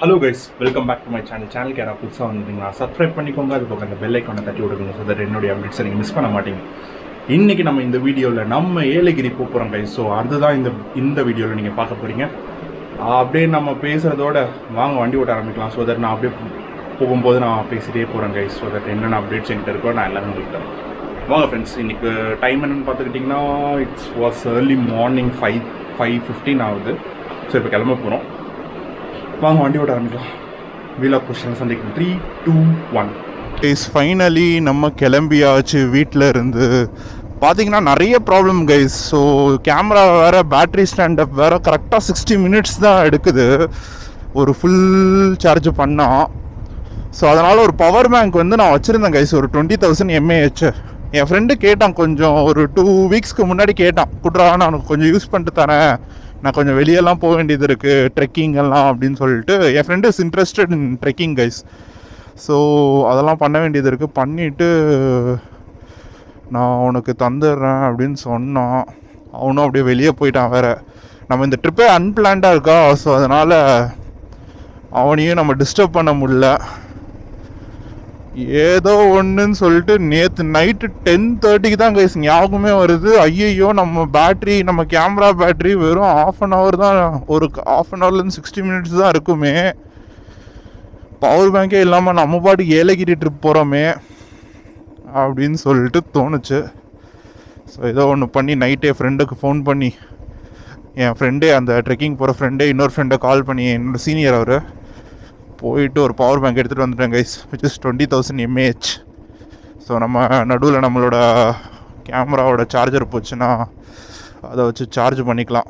Hello guys welcome back to my channel சேனலுக்கு யாராவது புதுசாக வந்தீங்கன்னா சப்ஸ்கிரைப் பண்ணிக்கோங்க அது பக்கம் அந்த பெல் ஐக்கானை தட்டி விடுங்க ஸோ தட் என்னுடைய அப்டேட்ஸை நீங்கள் மிஸ் பண்ண மாட்டீங்க இன்றைக்கி நம்ம இந்த வீடியோவில் நம்ம ஏலகிரி போக போகிறோம் கைஸ் ஸோ அதுதான் இந்த இந்த வீடியோவில் நீங்கள் பார்க்க போகிறீங்க அப்படியே நம்ம பேசுகிறதோட வாங்க வண்டி ஓட்ட ஆரம்பிக்கலாம் ஸோ தட் நான் அப்படியே போகும்போது நான் பேசிட்டே போகிறேன் கைஸ் ஸோ தட் என்னென்ன அப்டேட்ஸ் என்கிட்ட இருக்கோ நான் எல்லாமே உங்களுக்கு தரேன் வாங்க ஃப்ரெண்ட்ஸ் இன்னைக்கு டைம் என்னன்னு பார்த்துக்கிட்டிங்கன்னா it's was early morning five five fifteen ஆகுது ஸோ இப்போ கிளம்ப போகிறோம் வாங்க வண்டி ஓட ஆரம்பிக்கலாம் வீலா கொஸ்டின் சந்திக்கும் three two one is finally நம்ம கிளம்பியாச்சு வீட்டில் இருந்து பார்த்தீங்கன்னா நிறைய ப்ராப்ளம் கைஸ் ஸோ கேமரா வேறு பேட்ரி ஸ்டாண்டப் வேறு கரெக்டாக சிக்ஸ்டி மினிட்ஸ் தான் எடுக்குது ஒரு ஃபுல் சார்ஜ் பண்ணால் ஸோ அதனால் ஒரு பவர் பேங்க் வந்து நான் வச்சுருந்தேன் கைஸ் ஒரு டுவெண்ட்டி தௌசண்ட் எம்ஏஹெச் என் ஃப்ரெண்டு கேட்டான் கொஞ்சம் ஒரு டூ வீக்ஸ்க்கு முன்னாடி கேட்டான் குட்ரா நான் கொஞ்சம் யூஸ் பண்ணிட்டு தரேன் நான் கொஞ்சம் வெளியெல்லாம் போக வேண்டியது இருக்குது ட்ரெக்கிங் எல்லாம் அப்படின்னு சொல்லிட்டு என் friend is interested in trekking guys so அதெல்லாம் பண்ண வேண்டியது இருக்குது பண்ணிவிட்டு நான் உனக்கு தந்துடுறேன் அப்படின்னு சொன்னான் அவனும் அப்படியே வெளியே போயிட்டான் வேற நம்ம இந்த ட்ரிப்பே அன்பிளான்டாக இருக்கா ஸோ அதனால் அவனையும் நம்ம டிஸ்டர்ப் பண்ண முடியல ஏதோ ஒன்றுன்னு சொல்லிட்டு நேற்று நைட்டு டென் தேர்ட்டிக்கு தான் கைஸ் ஞாபகமே வருது ஐயையோ நம்ம பேட்ரி நம்ம கேமரா பேட்ரி வெறும் ஆஃப் அன் ஹவர் தான் ஒரு ஆஃப் அன் ஹவர்லேருந்து சிக்ஸ்டி மினிட்ஸ் தான் இருக்குமே பவர் பேங்கே இல்லாமல் நம்ம பாட்டுக்கு ஏலகிரி ட்ரிப் போகிறோமே அப்படின்னு சொல்லிட்டு தோணுச்சு ஸோ ஏதோ ஒன்று பண்ணி நைட்டே ஃப்ரெண்டுக்கு ஃபோன் பண்ணி என் ஃப்ரெண்டே அந்த ட்ரெக்கிங் போகிற ஃப்ரெண்டே இன்னொரு ஃப்ரெண்டை கால் பண்ணி என்னோட சீனியர் அவர் போயிட்டு ஒரு பவர் பேங்க் எடுத்துகிட்டு வந்துட்டேன் guys which is twenty thousand m A h so நம்ம நடுவில் நம்மளோட கேமராவோட சார்ஜர் போச்சுன்னா அதை வச்சு சார்ஜ் பண்ணிக்கலாம்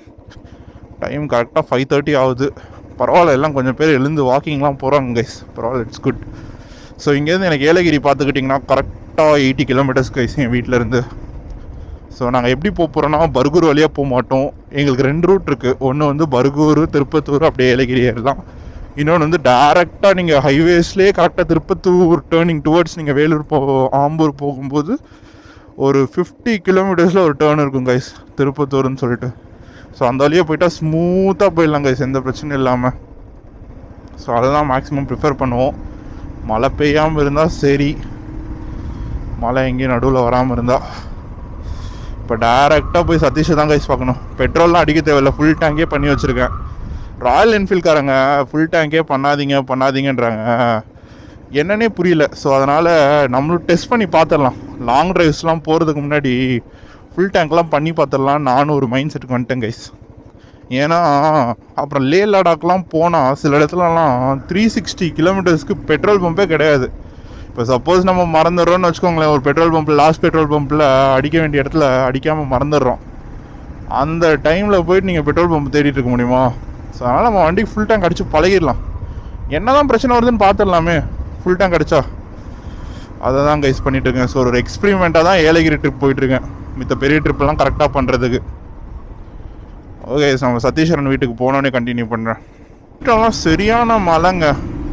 டைம் கரெக்டாக ஃபைவ் தேர்ட்டி ஆகுது பரவாயில்ல எல்லாம் கொஞ்சம் பேர் எழுந்து வாக்கிங்லாம் போகிறாங்க கைஸ் பரவாயில்ல இட்ஸ் குட் ஸோ இங்கேருந்து எனக்கு ஏலகிரி பார்த்துக்கிட்டிங்கன்னா கரெக்டாக எயிட்டி கிலோமீட்டர்ஸ் கைஸ் என் வீட்டிலேருந்து ஸோ நாங்கள் எப்படி போக போகிறோன்னா பர்கூர் வழியாக போக மாட்டோம் எங்களுக்கு ரெண்டு ரூட் இருக்குது ஒன்று வந்து பர்கூர் திருப்பத்தூர் அப்படியே ஏலகிரி ஏறலாம் இன்னொன்று வந்து டேரெக்டாக நீங்கள் ஹைவேஸ்லேயே கரெக்டாக திருப்பத்தூர் டேர்னிங் டுவர்ட்ஸ் நீங்கள் வேலூர் போ ஆம்பூர் போகும்போது ஒரு ஃபிஃப்டி கிலோமீட்டர்ஸில் ஒரு டேர்ன் இருக்கும் கைஸ் திருப்பத்தூர்னு சொல்லிட்டு ஸோ அந்த வழியாக போயிட்டால் ஸ்மூத்தாக போயிடலாம் கைஸ் எந்த பிரச்சனையும் இல்லாமல் ஸோ அதை தான் மேக்ஸிமம் ப்ரிஃபர் பண்ணுவோம் மழை பெய்யாமல் இருந்தால் சரி மழை எங்கேயும் நடுவில் வராமல் இருந்தால் இப்போ டேரெக்டாக போய் சதீஷை தான் கைஸ் பார்க்கணும் பெட்ரோல்லாம் அடிக்க தேவையில்ல ஃபுல் டேங்கே பண்ணி வச்சுருக்கேன் ராயல் என்ஃபீல்ட்காரங்க ஃபுல் டேங்கே பண்ணாதீங்க பண்ணாதீங்கன்றாங்க என்னன்னே புரியல ஸோ அதனால் நம்மளும் டெஸ்ட் பண்ணி பார்த்துடலாம் லாங் ட்ரைவ்ஸ்லாம் போகிறதுக்கு முன்னாடி ஃபுல் டேங்க்லாம் பண்ணி பார்த்துடலாம் நானும் ஒரு மைண்ட் செட்டுக்கு வந்துட்டேன் கைஸ் ஏன்னா அப்புறம் லே லடாக்லாம் போனால் சில இடத்துலலாம் த்ரீ சிக்ஸ்டி கிலோமீட்டர்ஸ்க்கு பெட்ரோல் பம்பே கிடையாது இப்போ சப்போஸ் நம்ம மறந்துடுறோம்னு வச்சுக்கோங்களேன் ஒரு பெட்ரோல் பம்பில் லாஸ்ட் பெட்ரோல் பம்பில் அடிக்க வேண்டிய இடத்துல அடிக்காமல் மறந்துடுறோம் அந்த டைமில் போயிட்டு நீங்கள் பெட்ரோல் பம்ப் தேடிட்டு இருக்க முடியுமா ஸோ அதனால் நம்ம வண்டிக்கு ஃபுல் டேங்க் அடித்து பழகிடலாம் என்ன தான் பிரச்சனை வருதுன்னு பார்த்துடலாமே ஃபுல் டேங்க் அடிச்சா அதை தான் கைஸ் பண்ணிட்டு இருக்கேன் ஸோ ஒரு எக்ஸ்பிரிமெண்ட்டாக தான் ஏலகிரி ட்ரிப் போயிட்டுருக்கேன் மித்த பெரிய ட்ரிப்லாம் கரெக்டாக பண்ணுறதுக்கு ஓகே நம்ம சதீஸ்வரன் வீட்டுக்கு போனோடனே கண்டினியூ பண்ணுறேன் வீட்டெல்லாம் சரியான மழைங்க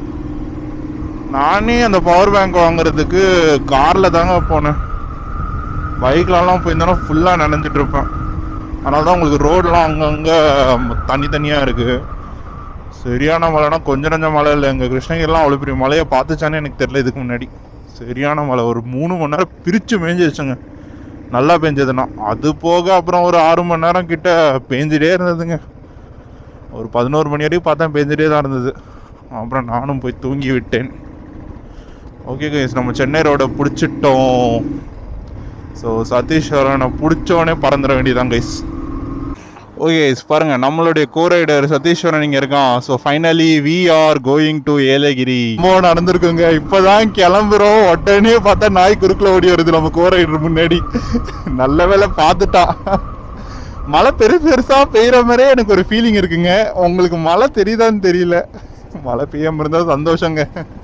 நானே அந்த பவர் பேங்க் வாங்குறதுக்கு காரில் தாங்க போனேன் பைக்லலாம் போயிருந்தேன்னா ஃபுல்லாக நனைஞ்சிட்டு இருப்பேன் அதனால தான் உங்களுக்கு ரோடெலாம் அங்கங்கே தனித்தனியாக இருக்குது சரியான மழைனா கொஞ்சம் நஞ்ச மழை இல்லை எங்கள் கிருஷ்ணகிரிலாம் அவ்வளோ பெரிய மழையை பார்த்துச்சானே எனக்கு தெரியல இதுக்கு முன்னாடி சரியான மழை ஒரு மூணு மணி நேரம் பிரித்து மேய்ஞ்சிருச்சுங்க நல்லா பெஞ்சதுன்னா அது போக அப்புறம் ஒரு ஆறு மணி நேரம் கிட்ட பேஞ்சிட்டே இருந்ததுங்க ஒரு பதினோரு மணி வரைக்கும் பார்த்தா பேஞ்சிட்டே தான் இருந்தது அப்புறம் நானும் போய் தூங்கி விட்டேன் ஓகே கைஸ் நம்ம சென்னை ரோடை பிடிச்சிட்டோம் ஸோ சதீஸ்வரனை பிடிச்சோடனே பறந்துட வேண்டியதான் கைஸ் ஓகே பாருங்க நம்மளுடைய கோ ரைடர் சதீஸ்வரன் இங்கே இருக்கான் so finally we are going to Yelagiri ரொம்ப நடந்திருக்குங்க இப்போதான் கிளம்புறோம் உடனே பார்த்தா நாய் குறுக்கில் ஓடி வருது நம்ம கோ ரைடர் முன்னாடி நல்ல வேலை பார்த்துட்டான் மழை பெருசு பெருசா பெய்யற மாதிரியே எனக்கு ஒரு ஃபீலிங் இருக்குங்க உங்களுக்கு மழை தெரியுதான்னு தெரியல மழை பெய்யாம இருந்தா சந்தோஷங்க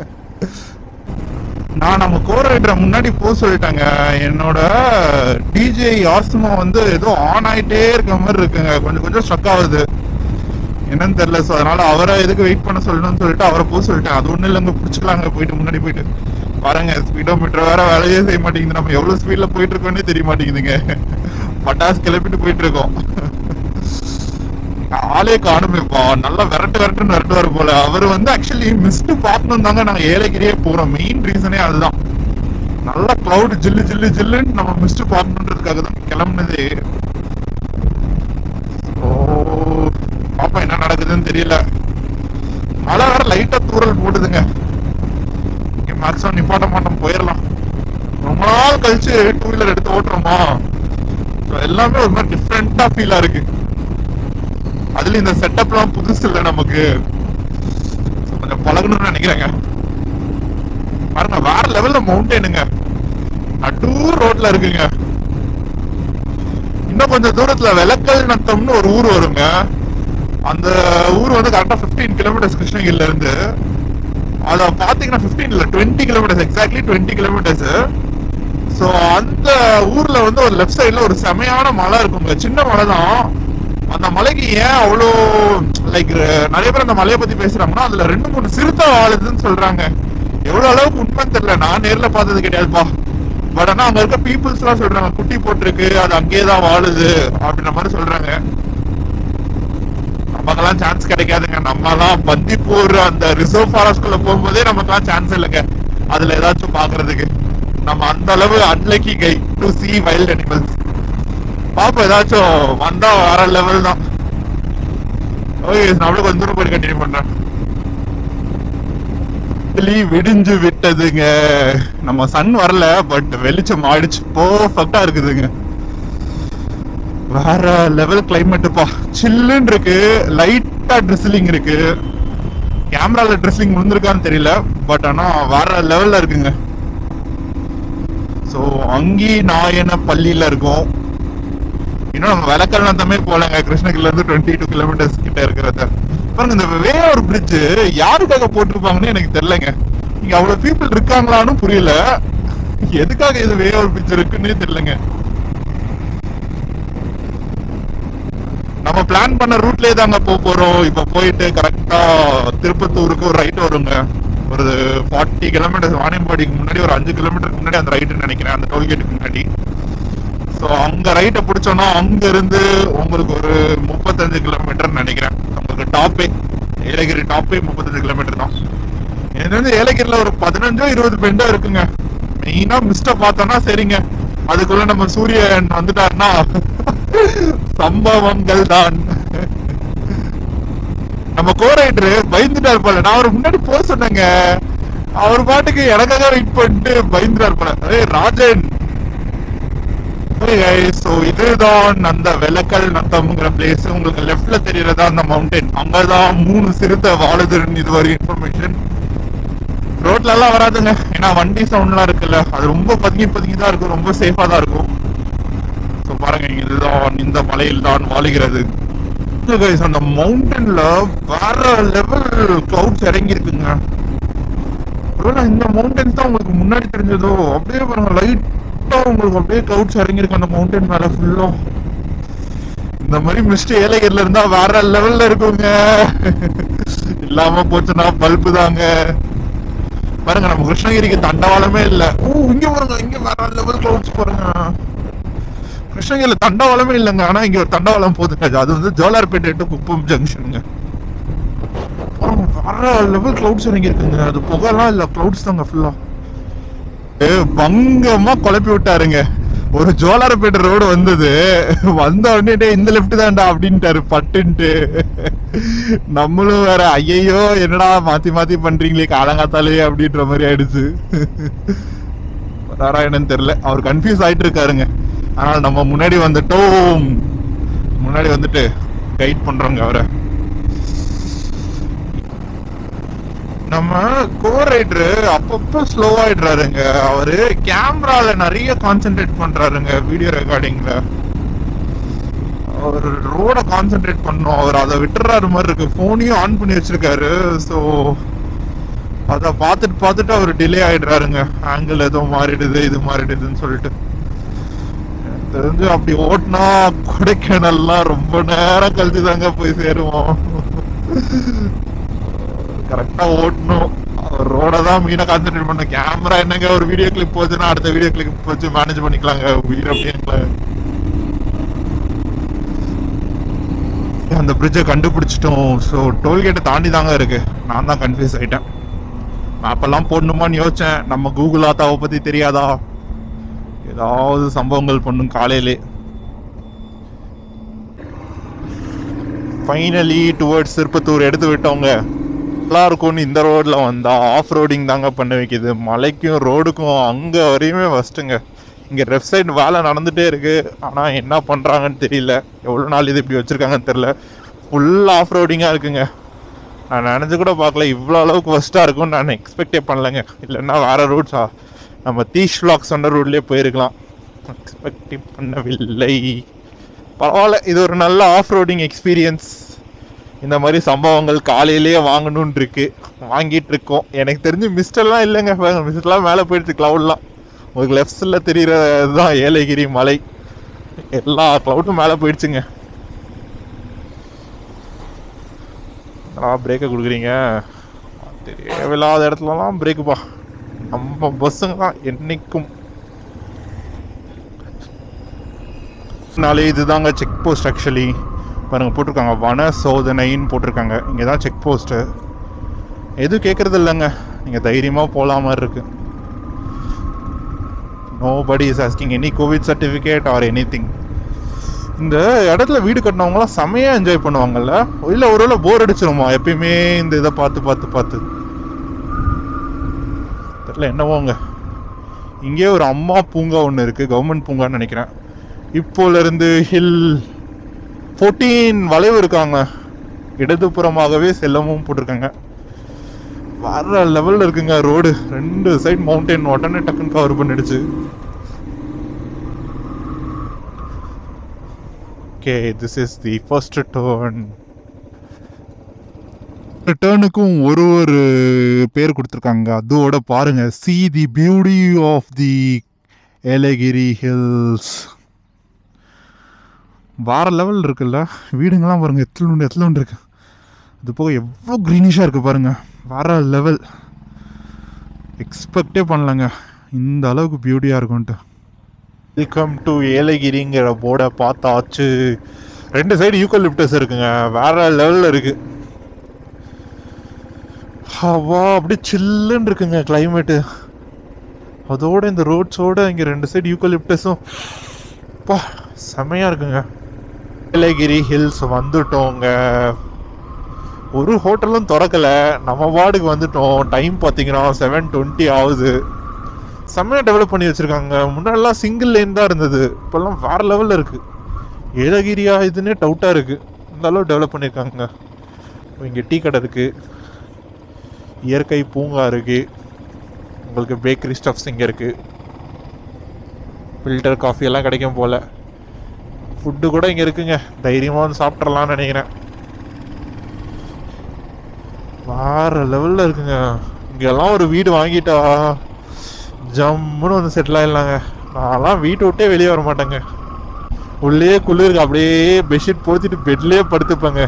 நான் நம்ம கோ ரைடரை முன்னாடி போக சொல்லிட்டாங்க என்னோட டிஜே ஆஸ்துமா வந்து ஏதோ ஆன் ஆயிட்டே இருக்க மாதிரி இருக்குங்க கொஞ்சம் கொஞ்சம் ஸ்ட்ரக் ஆகுது என்னன்னு தெரியல ஸோ அதனால அவரை எதுக்கு வெயிட் பண்ண சொல்லணும்னு சொல்லிட்டு அவரை போக சொல்லிட்டேன் அது ஒன்றும் இல்லைங்க பிடிச்சிக்கலாங்க போயிட்டு முன்னாடி போயிட்டு பாருங்க ஸ்பீடோமீட்டர் வேற வேலையே செய்ய மாட்டேங்குது நம்ம எவ்வளவு ஸ்பீட்ல போயிட்டு இருக்கோன்னே தெரிய மாட்டேங்குதுங்க பட்டாசு கிளப்பிட்டு போயிட்டு இருக்கோம் ஆளே காணுமேப்பா நல்லா விரட்டு விரட்டுன்னு விரட்டுவாரு போல அவர் வந்து ஆக்சுவலி மிஸ்ட் பார்க்கணும் தாங்க நாங்க ஏலகிரியே போறோம் மெயின் ரீசனே அதுதான் நல்ல கிளவுட் ஜில்லு ஜில்லு ஜில்லுன்னு நம்ம மிஸ்ட் பார்க்கணுன்றதுக்காக தான் கிளம்புனதே ஓ பாப்பா என்ன நடக்குதுன்னு தெரியல மழை வேற லைட்டா தூறல் போடுதுங்க இங்க மேக்ஸிமம் நிப்பாட்ட மாட்டோம் போயிடலாம் ரொம்ப நாள் கழிச்சு டூ வீலர் எடுத்து ஓட்டுறோமா So, எல்லாமே ஒரு மாதிரி டிஃப்ரெண்டா ஃபீலா இருக்கு அதுல இந்த செட்டப்லாம் புதுசு இல்ல நமக்கு So, கொஞ்சம் பழகணும்னு நினைக்கிறேங்க பாருங்க வேற லெவல்ல மவுண்டனுங்க நடு ரோட்ல இருக்குங்க இன்னும் கொஞ்சம் தூரத்துல வெலக்கல் நத்தம்னு ஒரு ஊர் வருங்க அந்த ஊர் வந்து கரெக்டா 15 கிலோமீட்டர்ஸ் கிருஷ்ணகிரில இருந்து அத பாத்தீங்கன்னா 15 இல்ல 20 கிலோமீட்டர்ஸ் எக்ஸாக்ட்லி 20 கிலோமீட்டர்ஸ் சோ அந்த ஊர்ல வந்து ஒரு லெஃப்ட் சைடுல ஒரு செமையான மலை இருக்குங்க சின்ன மலை தான் அந்த மலைக்கு ஏன் அவ்வளோ லைக் நிறைய பேர் அந்த மலையை பத்தி பேசுறாங்கன்னா அதுல ரெண்டு மூணு சிறுத்தை வாழுதுன்னு சொல்றாங்க எவ்வளவு அளவுக்கு உண்மை தெரியல நான் நேர்ல பார்த்தது கிடையாதுப்பா பட் ஆனா அங்க இருக்க பீப்புள்ஸ் எல்லாம் சொல்றாங்க குட்டி போட்டிருக்கு அது அங்கேயே தான் வாழுது அப்படின்ற மாதிரி சொல்றாங்க நமக்கெல்லாம் சான்ஸ் கிடைக்காதுங்க நம்ம எல்லாம் பந்திப்பூர் அந்த ரிசர்வ் ஃபாரஸ்ட்குள்ள போகும்போதே நமக்கெல்லாம் சான்ஸ் இல்லைங்க அதுல ஏதாச்சும் பாக்குறதுக்கு நம்ம அந்த அளவு unlucky guy to see wild animals பாப்போம் ஏதாச்சும் வந்தா வர லெவல் தான் ஓகே நம்மளுக்கு கொஞ்சம் தூரம் போய் கண்டினியூ பண்றேன் வெளி விடிஞ்சு விட்டதுங்க நம்ம சன் வரல பட் வெளிச்சம் ஆயிடுச்சு பர்ஃபெக்டா இருக்குதுங்க வேற லெவல் கிளைமேட்டுப்பா சில்லுன்னு இருக்கு லைட்டா ட்ரெஸ்லிங் இருக்கு கேமரால ட்ரெஸ்லிங் விழுந்திருக்கான்னு தெரியல பட் ஆனா வேற லெவல்ல இருக்குங்க ஸோ அங்கி நாயன பள்ளியில இருக்கோம் இன்னும் நம்ம விளக்கல்னத்தமே போலங்க கிருஷ்ணகிரில இருந்து டுவெண்ட்டி டூ கிலோமீட்டர்ஸ் கிட்ட இருக்கிறத பாருங்க இந்த வேலூர் பிரிட்ஜ் யாருக்காக போட்டிருப்பாங்கன்னு எனக்கு தெரியலங்க இங்க அவ்வளவு பீப்புள் இருக்காங்களான்னு புரியல எதுக்காக இது வேலூர் பிரிட்ஜ் இருக்குன்னே தெரியலங்க நம்ம பிளான் பண்ண ரூட்லயே தாங்க போக போறோம் இப்ப போயிட்டு கரெக்டா திருப்பத்தூருக்கு ஒரு ரைட் வருங்க ஒரு ஃபார்ட்டி கிலோமீட்டர்ஸ் வாணியம்பாடிக்கு முன்னாடி ஒரு அஞ்சு கிலோமீட்டருக்கு முன்னாடி அந்த ரைட்டுன்னு நினைக்கிறேன் அந்த டோல்கேட்டுக்கு முன்னாடி ஸோ அங்க ரைட்டை பிடிச்சோம்னா அங்க இருந்து உங்களுக்கு ஒரு முப்பத்தஞ்சு கிலோமீட்டர் நினைக்கிறேன் உங்களுக்கு டாப்பே ஏலகிரி டாப்பே முப்பத்தஞ்சு கிலோமீட்டர் தான் இது வந்து ஏலகிரில ஒரு பதினஞ்சோ இருபது பெண்டோ இருக்குங்க மெயினா மிஸ்ட பார்த்தோம்னா சரிங்க அதுக்குள்ள நம்ம சூரியன் வந்துட்டாருன்னா சம்பவங்கள் தான் நம்ம கோரைட்ரு பயந்துட்டாரு போல நான் அவர் முன்னாடி போக சொன்னேங்க அவர் பாட்டுக்கு எனக்காக வெயிட் பண்ணிட்டு பயந்துட்டாரு போல ஏய் ராஜன் ஸோ இதுதான் அந்த வெலக்கல் நத்தம்ங்கிற பிளேஸ் உங்களுக்கு லெஃப்ட்ல தெரியறதா அந்த மவுண்டன் அங்கதான் மூணு சிறுத்தை வாழுதுன்னு இது வரை இன்ஃபர்மேஷன் ரோட்ல எல்லாம் வராதுங்க ஏன்னா வண்டி சவுண்ட்லாம் இருக்குல்ல அது ரொம்ப பதுங்கி பதுங்கி தான் இருக்கும் ரொம்ப சேஃபா தான் இருக்கும் ஸோ பாருங்க இதுதான் இந்த மலையில் தான் வாழுகிறது கைஸ் அந்த மவுண்டன்ல வேற லெவல் கிளவுட்ஸ் இறங்கி இருக்குங்க ஒருவேளை இந்த மவுண்டன் தான் உங்களுக்கு முன்னாடி தெரிஞ்சதோ அப்படியே பாருங்க லைட்டா உங்களுக்கு அப்படியே கிளவுட்ஸ் இறங்கி இருக்கு அந்த மவுண்டன் மேல ஃபுல்லா இந்த மாதிரி மிஸ்ட் ஏலகிரில இருந்தா வேற லெவல்ல இருக்குங்க இல்லாம போச்சுன்னா பல்பு தாங்க பாருங்க நம்ம கிருஷ்ணகிரிக்கு தண்டவாளமே இல்ல ஓ இங்க பாருங்க இங்க வேற லெவல் கிளவுட்ஸ் பாருங்க கிருஷ்ணகிரியில தண்டவாளமே இல்லைங்க ஆனா இங்க ஒரு தண்டவாளம் போகுதுங்க அது வந்து ஜோலார்பேட்டை டு குப்பம் ஜங்ஷனுங்க பாருங்க, வேற லெவல் கிளவுட்ஸ் இறங்கி இருக்குங்க அது புகைலாம் இல்ல கிளவுட்ஸ் தாங்க ஃபுல்லா பங்கமா குழப்பி விட்டாருங்க ஒரு ஜோலாரப்பேட்டை ரோடு வந்தது வந்த உடனே "டேய், இந்த லெஃப்ட் தான்டா அப்படின்ட்டாரு பட்டுன்ட்டு நம்மளும் வேற ஐயையோ என்னடா மாத்தி மாத்தி பண்றீங்களே காலங்காத்தாலே அப்படின்ற மாதிரி ஆயிடுச்சு வராரா என்னன்னு தெரியல அவர் கன்ஃபியூஸ் ஆயிட்டு இருக்காருங்க ஆனால் நம்ம முன்னாடி வந்துட்டோம் முன்னாடி வந்துட்டு கைட் பண்றோங்க அவரை நம்ம கோ ரைடரு அப்பப்போ ஸ்லோ ஆயிடுறாருங்க அவரு கேமரால நிறைய கான்சென்ட்ரேட் பண்றாருங்க வீடியோ ரெக்கார்டிங்ல அவர் ரோட கான்சென்ட்ரேட் பண்ணோம் அவர் அதை விட்டுறாரு மாதிரி இருக்கு போனையும் ஆன் பண்ணி வச்சிருக்காரு ஸோ அத பார்த்துட்டு பார்த்துட்டு அவர் டிலே ஆயிடுறாருங்க ஆங்கிள் ஏதோ மாறிடுது இது மாறிடுதுன்னு சொல்லிட்டு எனக்கு தெரிஞ்சு அப்படி ஓட்டினா கொடைக்கானல்லாம் ரொம்ப நேரம் கழிச்சு தாங்க போய் சேருவோம் கரெக்டா ஓட்டணும் ரோட தான் மீனை கான்சென்ட்ரேட் பண்ண கேமரா என்னங்க ஒரு வீடியோ கிளிப் போச்சுன்னா அடுத்த வீடியோ கிளிப் வச்சு மேனேஜ் பண்ணிக்கலாங்க உயிர் அப்படியே அந்த பிரிட்ஜை கண்டுபிடிச்சிட்டோம் ஸோ டோல்கேட்டை தாண்டி தாங்க இருக்கு நான் தான் கன்ஃபியூஸ் ஆயிட்டேன் மேப்பெல்லாம் போடணுமான்னு யோசிச்சேன் நம்ம கூகுள் ஆத்தாவை பற்றி தெரியாதா ஏதாவது சம்பவங்கள் பண்ணும் காலையிலே ஃபைனலி டுவர்ட்ஸ் திருப்பத்தூர் எடுத்து விட்டவங்க நல்லா இருக்கும்னு இந்த ரோடில் வந்தா ஆஃப் ரோடிங் தாங்க பண்ண வைக்குது மலைக்கும் ரோடுக்கும் அங்கே வரையுமே ஃபஸ்ட்டுங்க இங்கே லெஃப்ட் சைடு வேலை நடந்துகிட்டே இருக்கு ஆனால் என்ன பண்ணுறாங்கன்னு தெரியல எவ்வளோ நாள் இது இப்படி வச்சுருக்காங்கன்னு தெரியல ஃபுல் ஆஃப் ரோடிங்காக இருக்குங்க நான் நினச்சி கூட பார்க்கல இவ்வளோ அளவுக்கு ஃபஸ்ட்டாக இருக்கும்னு நான் எக்ஸ்பெக்டே பண்ணலைங்க இல்லைன்னா வேறு ரூட்ஸா நம்ம தீஷ் vlog சொன்ன ரூட்லேயே போயிருக்கலாம் எக்ஸ்பெக்டே பண்ணவில்லை பரவாயில்ல இது ஒரு நல்ல ஆஃப் ரோடிங் எக்ஸ்பீரியன்ஸ் இந்த மாதிரி சம்பவங்கள் காலையிலேயே வாங்கணும்னு இருக்கு வாங்கிட்டு இருக்கோம் எனக்கு தெரிஞ்சு மிஸ்டெல்லாம் இல்லைங்க மிஸ்டெல்லாம் மேலே போயிடுச்சு க்ளவுட்லாம் உங்களுக்கு லெஃப்ட்ஸில் தெரிகிறது தான் ஏலகிரி மலை எல்லா க்ளவுட்டும் மேலே போயிடுச்சுங்க என்னடா பிரேக்கை கொடுக்குறீங்க தேவையில்லாத இடத்துலலாம் பிரேக்குப்பா நம்ம பஸ்ஸுங்க தான் என்னைக்கும் நாளே இதுதாங்க செக் போஸ்ட் ஆக்சுவலி பாருங்க போட்டிருக்காங்க வன சோதனைன்னு போட்டிருக்காங்க இங்கே தான் செக் போஸ்ட்டு எதுவும் கேட்குறது இல்லைங்க நீங்கள் தைரியமாக போகலாம் மாதிரி இருக்கு nobody is asking any Covid certificate or anything இந்த இடத்துல வீடு கட்டினவங்களாம் செமையாக என்ஜாய் பண்ணுவாங்கல்ல இல்லை ஒருவேளை போர் அடிச்சிருமா எப்பயுமே இந்த இதை பார்த்து பார்த்து பார்த்து தெரியல என்னவோங்க இங்கே ஒரு அம்மா பூங்கா ஒன்று இருக்குது கவர்மெண்ட் பூங்கான்னு நினைக்கிறேன் இப்போலேருந்து ஹில் ஃபோர்டீன் வளைவு இருக்காங்க இடதுபுறமாகவே செல்லமும் போட்டிருக்காங்க வர லெவலில் இருக்குங்க ரோடு ரெண்டு சைடு மவுண்டைன் உடனே டக்குன்னு கவர் பண்ணிடுச்சு okay this is the first turn டேர்னுக்கும் ஒரு ஒரு பேர் கொடுத்துருக்காங்க அதோட பாருங்க see the beauty of the Yelagiri hills வேற லெவல் இருக்குல்ல வீடுங்கெல்லாம் பாருங்க எத்தனை உண்டு எத்தனை உண்டு இருக்கு அது போக எவ்வளோ க்ரீனிஷாக இருக்கு பாருங்க வேற லெவல் எக்ஸ்பெக்டே பண்ணலங்க இந்த அளவுக்கு பியூட்டியாக இருக்கும்ன்ட்டு வெல்கம் டு ஏலகிரிங்கிற போர்டை பார்த்தாச்சு ரெண்டு சைடு யூக்கலிப்டஸ் இருக்குங்க வேற லெவலில் இருக்கு ஹவா அப்படியே சில்லுன்னு இருக்குங்க கிளைமேட்டு அதோட இந்த ரோட்ஸோட இங்கே ரெண்டு சைடு யூக்கலிப்டஸும் பா செமையாக இருக்குங்க ஏலகிரி ஹில்ஸ் வந்துட்டோங்க ஒரு ஹோட்டலும் திறக்கல நம்ம வார்டுக்கு வந்துட்டோம் டைம் பார்த்தீங்கன்னா செவன் டுவெண்ட்டி ஆகுது செம்மையாக டெவலப் பண்ணி வச்சுருக்காங்க முன்னாடிலாம் சிங்கிள் லேன் தான் இருந்தது இப்போல்லாம் வேற லெவலில் இருக்குது ஏலகிரியா இதுன்னே டவுட்டாக இருக்குது இந்த அளவு டெவலப் பண்ணியிருக்காங்க இங்கே டீ கடை இருக்குது இயற்கை பூங்கா இருக்குது உங்களுக்கு பேக்கரி ஸ்டஃப்ஸ் இங்கே இருக்குது ஃபில்டர் காஃபி எல்லாம் கிடைக்கும் போல் ஃபுட்டு கூட இங்கே இருக்குங்க தைரியமாக வந்து சாப்பிட்றலாம்னு நினைக்கிறேன் வேற லெவலில் இருக்குங்க இங்கெல்லாம் ஒரு வீடு வாங்கிட்டா ஜம்முன்னு வந்து செட்டில் ஆயிடலாங்க நான்லாம் வீட்டை விட்டே வெளியே வர மாட்டேங்க உள்ளே குளிருக்கு அப்படியே பெட்ஷீட் போத்திட்டு பெட்லேயே படுத்துப்பேங்க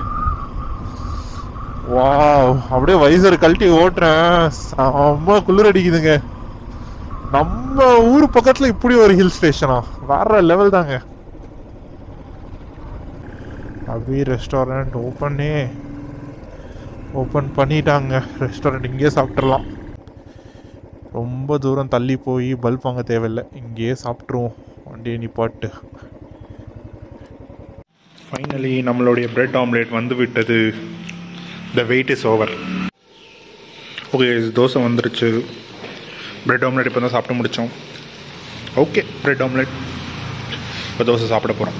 வாவ் அப்படியே வைசர் கழட்டி ஓட்டுறேன் செம்ம குளிர் அடிக்குதுங்க நம்ம ஊர் பக்கத்துல இப்படி ஒரு ஹில் ஸ்டேஷனா வேற லெவல் தாங்க அபி ரெஸ்டாரண்ட் ஓப்பனே ஓப்பன் பண்ணிட்டாங்க ரெஸ்டாரண்ட் இங்கேயே சாப்பிட்றலாம் ரொம்ப தூரம் தள்ளி போய் பல்ப் வாங்க தேவையில்லை இங்கேயே சாப்பிட்ருவோம் வண்டியை நிப்பாட்டு ஃபைனலி நம்மளுடைய பிரெட் ஆம்லேட் வந்து விட்டது the wait is over okay dosa வந்துருச்சு பிரெட் ஆம்லேட் இப்போ தான் சாப்பிட்டு முடித்தோம் ஓகே பிரெட் ஆம்லேட் இப்போ தோசை சாப்பிட போகிறோம்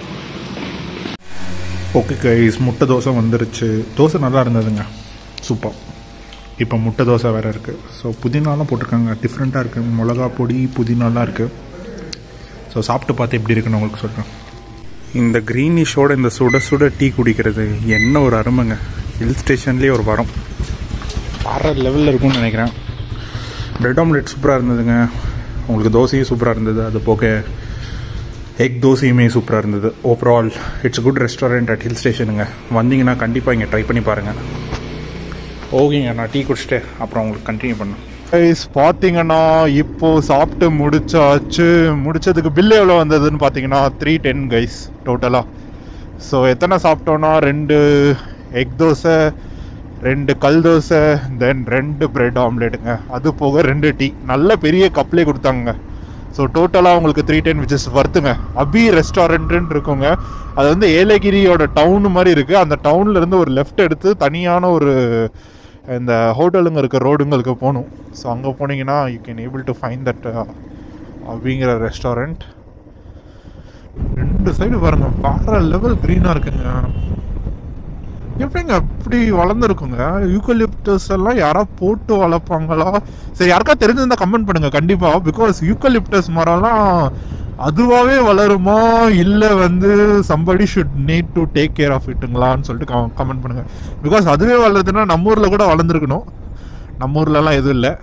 ஓகே கைஸ் முட்டை தோசை வந்துருச்சு தோசை நல்லா இருந்ததுங்க சூப்பர் இப்போ முட்டை தோசை வேறு இருக்குது ஸோ புதினாலாம் போட்டிருக்காங்க டிஃப்ரெண்ட்டாக இருக்குது மிளகா பொடி புதினாலாம் இருக்குது ஸோ சாப்பிட்டு பார்த்து எப்படி இருக்குன்னு உங்களுக்கு சொல்கிறேன் இந்த க்ரீனிஷோட இந்த சுட சுட டீ குடிக்கிறது என்ன ஒரு அருமைங்க ஹில் ஸ்டேஷன்லேயே ஒரு வரம் வர லெவலில் இருக்கும்னு நினைக்கிறேன் பிரெட் ஆம்லெட் சூப்பராக இருந்ததுங்க உங்களுக்கு தோசையும் சூப்பராக இருந்தது அது போக எக் தோசையுமே சூப்பராக இருந்தது overall it's good restaurant at hill ஸ்டேஷனுங்க வந்தீங்கன்னா கண்டிப்பாக இங்கே ட்ரை பண்ணி பாருங்கள் ஓகேங்க நான் டீ குடிச்சிட்டு அப்புறம் உங்களுக்கு கண்டினியூ பண்ணேன் கைஸ் பார்த்தீங்கன்னா இப்போ சாப்பிட்டு முடிச்சாச்சு முடிச்சதுக்கு பில் எவ்வளோ வந்ததுன்னு பார்த்தீங்கன்னா த்ரீ டென் கைஸ் டோட்டலாக ஸோ எத்தனை சாப்பிட்டோன்னா ரெண்டு எக் தோசை ரெண்டு கல் தோசை தென் ரெண்டு பிரெட் ஆம்லேட்டுங்க அது போக ரெண்டு டீ நல்ல பெரிய கப்லேயே கொடுத்தாங்க ஸோ டோட்டலாக உங்களுக்கு த்ரீ டென் விச்சஸ் வருத்துங்க அபி ரெஸ்டாரண்ட்டுன்னு இருக்குங்க அது வந்து ஏலகிரியோட டவுன் மாதிரி இருக்குது அந்த டவுன்ல இருந்து ஒரு லெஃப்ட் எடுத்து தனியான ஒரு இந்த ஹோட்டலுங்க இருக்க ரோடுங்களுக்கு போகணும் ஸோ அங்கே போனீங்கன்னா you can able to find that அபிங்கிற ரெஸ்டாரண்ட் ரெண்டு சைடு பாருங்க வேற லெவல் க்ரீனாக இருக்குங்க எப்படிங்க அப்படி வளர்ந்துருக்குங்க யூக்கலிப்டஸ் எல்லாம் யாரா போட்டு வளர்ப்பாங்களா சரி யாருக்கா தெரிஞ்சிருந்தா கமெண்ட் பண்ணுங்க கண்டிப்பா பிகாஸ் யூக்கலிப்டஸ் மரம்லாம் அதுவாகவே வளருமா இல்லை வந்து somebody should need to take care of இட்டுங்களான்னு சொல்லிட்டு கமெண்ட் பண்ணுங்க பிகாஸ் அதுவே வளருதுன்னா நம்ம ஊரில் கூட வளர்ந்துருக்கணும் நம்ம ஊர்லலாம் எதுவும் இல்லை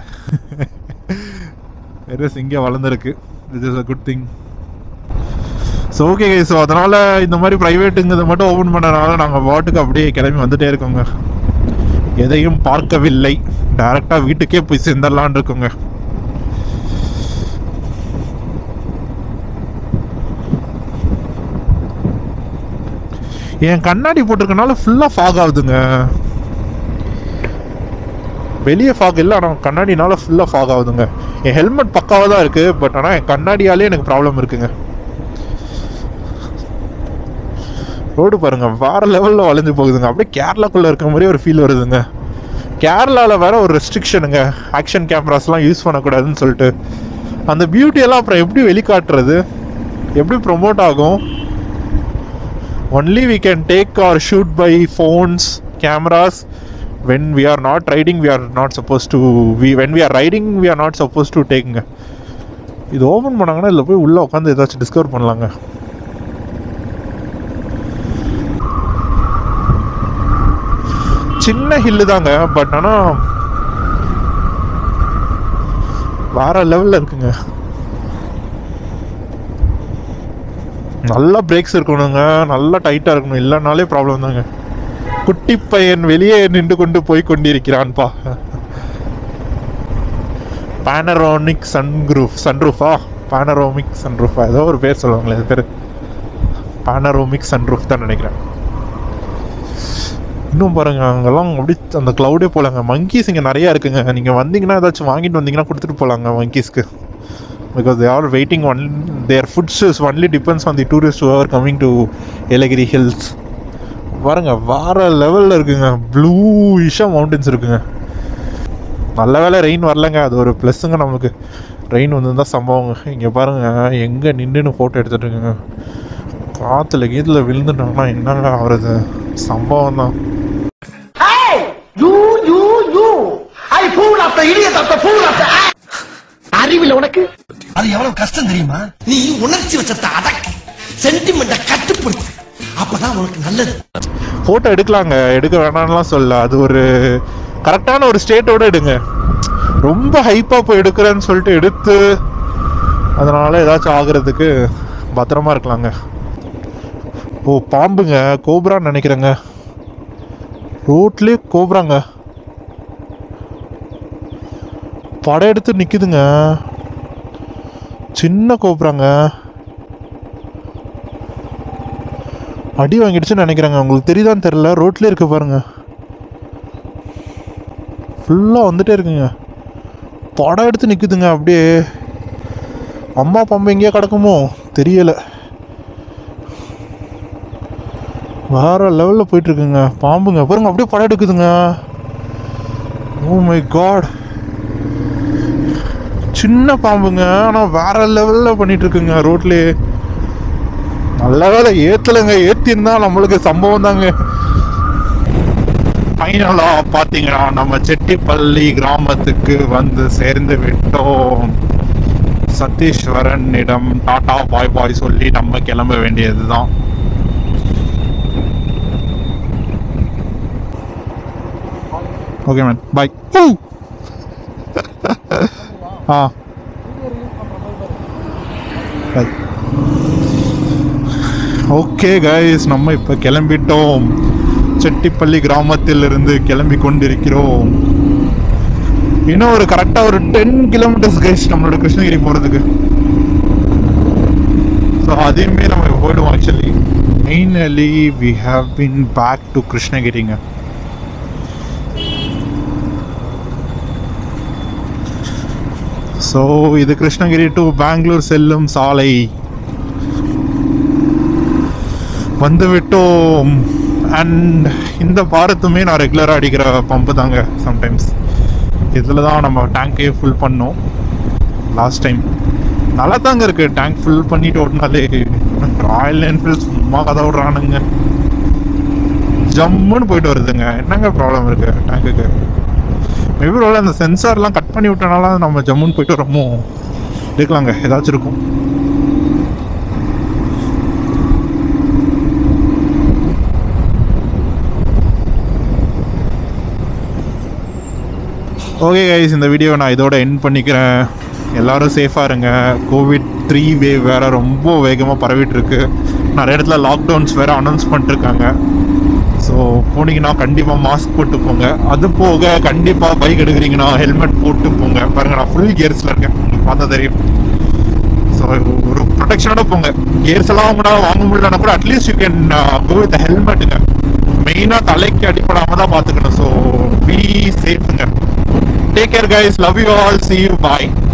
வெறும் இங்கே வளர்ந்துருக்கு it is a good thing so okay so அதனால் இந்த மாதிரி ப்ரைவேட்டுங்கிறத மட்டும் ஓப்பன் பண்ணனால நாங்கள் வாட்டுக்கு அப்படியே கிளம்பி வந்துட்டே இருக்கோங்க எதையும் பார்க்கவில்லை டைரெக்டாக வீட்டுக்கே போய் சேர்ந்துடலான் இருக்கோங்க என் கண்ணாடி போட்டிருக்கனால ஃபுல்லாக ஃபாக் ஆகுதுங்க வெளியே ஃபாக் இல்லை ஆனால் கண்ணாடினால ஃபுல்லாக ஃபாக் ஆகுதுங்க என் ஹெல்மெட் பக்காவாக தான் இருக்குது பட் ஆனால் என் கண்ணாடியாலே எனக்கு ப்ராப்ளம் இருக்குங்க ரோடு பாருங்க வேற லெவலில் வளைஞ்சு போகுதுங்க அப்படியே கேரளாக்குள்ளே இருக்க மாதிரி ஒரு ஃபீல் வருதுங்க கேரளாவில் வேற ஒரு ரெஸ்ட்ரிக்ஷனுங்க ஆக்ஷன் கேமராஸ்லாம் யூஸ் பண்ணக்கூடாதுன்னு சொல்லிட்டு அந்த பியூட்டியெல்லாம் அப்புறம் எப்படி வெளிக்காட்டுறது எப்படி ப்ரொமோட் ஆகும் only we can take or shoot by phones cameras when we are not riding we are not suppose to we when we are riding we are not suppose to டேக்குங்க இது open பண்ணாங்கன்னா இதில் போய் உள்ளே உட்காந்து ஏதாச்சும் discover பண்ணலாங்க சின்ன ஹில்லு தாங்க பட் ஆனால் வேற லெவலில் இருக்குங்க நல்லா பிரேக்ஸ் இருக்கணுங்க நல்லா டைட்டாக இருக்கணும் இல்லைனாலே ப்ராப்ளம் தாங்க குட்டி பையன் வெளியே நின்று கொண்டு போய் கொண்டிருக்கிறான்பா பேனரோனிக் சன்ரூஃப் சன்ரூஃபா பேனரோமிக் சன்ரூஃபா ஏதோ ஒரு பேர் சொல்லுவாங்களே அது பேர் பேனரோமிக் சன்ரூஃப் தான் நினைக்கிறேன் இன்னும் பாருங்க அங்கெல்லாம் அப்படி அந்த க்ளவுடே போலாங்க மங்கீஸ் இங்கே நிறையா இருக்குங்க நீங்கள் வந்தீங்கன்னா ஏதாச்சும் வாங்கிட்டு வந்தீங்கன்னா கொடுத்துட்டு போகலாங்க மங்கீஸ்க்கு because they are waiting on their foods is only depends on the tourist are coming to Yelagiri hills பாருங்க வேற லெவலில் இருக்குங்க ப்ளூ இஷா மவுண்டன்ஸ் இருக்குங்க நல்ல வேலை ரெயின் வரலங்க அது ஒரு ப்ளஸ்ஸுங்க நமக்கு ரெயின் வந்து தான் சம்பவங்க இங்கே பாருங்க எங்கே நின்றுன்னு ஃபோட்டோ எடுத்துட்டு இருக்குங்க காற்றுல கீத்துல விழுந்துட்டாங்கன்னா என்னங்க ஆகுறது சம்பவம் தான் Hey! You, you, you! I fool after idiot after fool after அறிவில் உனக்கு அது எவ்வளவு கஷ்டம் தெரியுமா நீ உணர்ச்சி வச்சத்தை அடக்கு சென்டிமெண்ட கட்டுப்படுத்து அப்பதான் உனக்கு நல்லது ஃபோட்டோ எடுக்கலாங்க எடுக்க வேணாம்லாம் சொல்ல அது ஒரு கரெக்டான ஒரு ஸ்டேட்டோட எடுங்க ரொம்ப ஹைப்பாக போய் எடுக்கிறேன்னு சொல்லிட்டு எடுத்து அதனால ஏதாச்சும் ஆகுறதுக்கு பத்திரமா இருக்கலாங்க ஓ பாம்புங்க கோப்ரான்னு நினைக்கிறேங்க ரோட்லேயே கோப்ராங்க படம் எடுத்து நிற்குதுங்க சின்ன கோப்ராங்க அடி வாங்கிடுச்சுன்னு நினைக்கிறேங்க உங்களுக்கு தெரியுதான்னு தெரில ரோட்லேயே இருக்கு பாருங்க ஃபுல்லாக வந்துட்டே இருக்குங்க படம் எடுத்து நிற்குதுங்க அப்படியே அம்மா பாம்பு எங்கேயா கிடக்குமோ தெரியல வேற லெவலில் போயிட்டு இருக்குங்க பாம்புங்க பாருங்க அப்படியே படம் எடுக்குதுங்க ஓ மை காட் சின்ன பாம்புங்க ஆனால் வேற லெவலில் பண்ணிட்டு இருக்குங்க ரோட்லேயே நல்ல வேலை ஏத்தலைங்க ஏத்திருந்தா நம்மளுக்கு சம்பவம் தாங்க ஃபைனலா பாத்தீங்கன்னா நம்ம செட்டிப்பள்ளி கிராமத்துக்கு வந்து சேர்ந்து விட்டோம் சதீஸ்வரனிடம் டாடா பாய் பாய் சொல்லி நம்ம கிளம்ப வேண்டியதுதான் ஓகே மேன் பாய் ஆ பாய் ஓகே கைஸ் நம்ம இப்போ கிளம்பிட்டோம் செட்டிப்பள்ளி கிராமத்தில் இருந்து கிளம்பி கொண்டிருக்கிறோம் இன்னும் ஒரு கரெக்டாக ஒரு டென் கிலோமீட்டர்ஸ் கைஸ் நம்மளோட கிருஷ்ணகிரி போகிறதுக்கு ஸோ அதையுமே நம்ம போயிடுவோம் actually finally we have been back to கிருஷ்ணகிரிங்க ஸோ இது கிருஷ்ணகிரி டு பெங்களூர் செல்லும் சாலை வந்து விட்டோம் அண்ட் இந்த பாரத்துமே நான் ரெகுலராக அடிக்கிற பம்பு தாங்க சம்டைம்ஸ் இதில் தான் நம்ம டேங்க்கே ஃபுல் பண்ணோம் லாஸ்ட் டைம் நல்லா தாங்க இருக்கு டேங்க் ஃபுல் பண்ணிட்டு ஓட்டினாலே ராயல் என்ஃபீல்ட் சும்மா கதை விடுறானுங்க ஜம்முன்னு போயிட்டு வருதுங்க என்னங்க ப்ராப்ளம் இருக்கு டேங்குக்கு மேபி ஒரு அந்த சென்சார்லாம் கட் பண்ணி விட்டனால நம்ம ஜம்முன்னு போயிட்டு வரமோ இருக்கலாங்க ஏதாச்சும் இருக்கும் ஓகே கைஸ் இந்த வீடியோ நான் இதோட எண்ட் பண்ணிக்கிறேன் எல்லாரும் சேஃபாக இருங்க கோவிட் த்ரீ வேவ் வேற ரொம்ப வேகமாக பரவிட்டு இருக்கு நிறைய இடத்துல லாக்டவுன்ஸ் வேற அனௌன்ஸ் பண்ணிருக்காங்க ஸோ போனீங்கன்னா கண்டிப்பாக மாஸ்க் போட்டு போங்க அது போக கண்டிப்பாக பைக் எடுக்கிறீங்கன்னா ஹெல்மெட் போட்டு போங்க பாருங்க நான் ஃபுல் கியர்ஸில் இருக்கேன் உங்களுக்கு பார்த்தா தெரியும் ஸோ ஒரு ப்ரொடெக்ஷனோட போங்க கியர்ஸ் எல்லாம் உங்களால் வாங்க முடியலன்னா கூட at least you can go with ஹெல்மெட்டுங்க மெயினாக தலைக்கு அடிப்படாம தான் பார்த்துக்கணும் ஸோ பி சேஃபுங்க take care guys love you all see you bye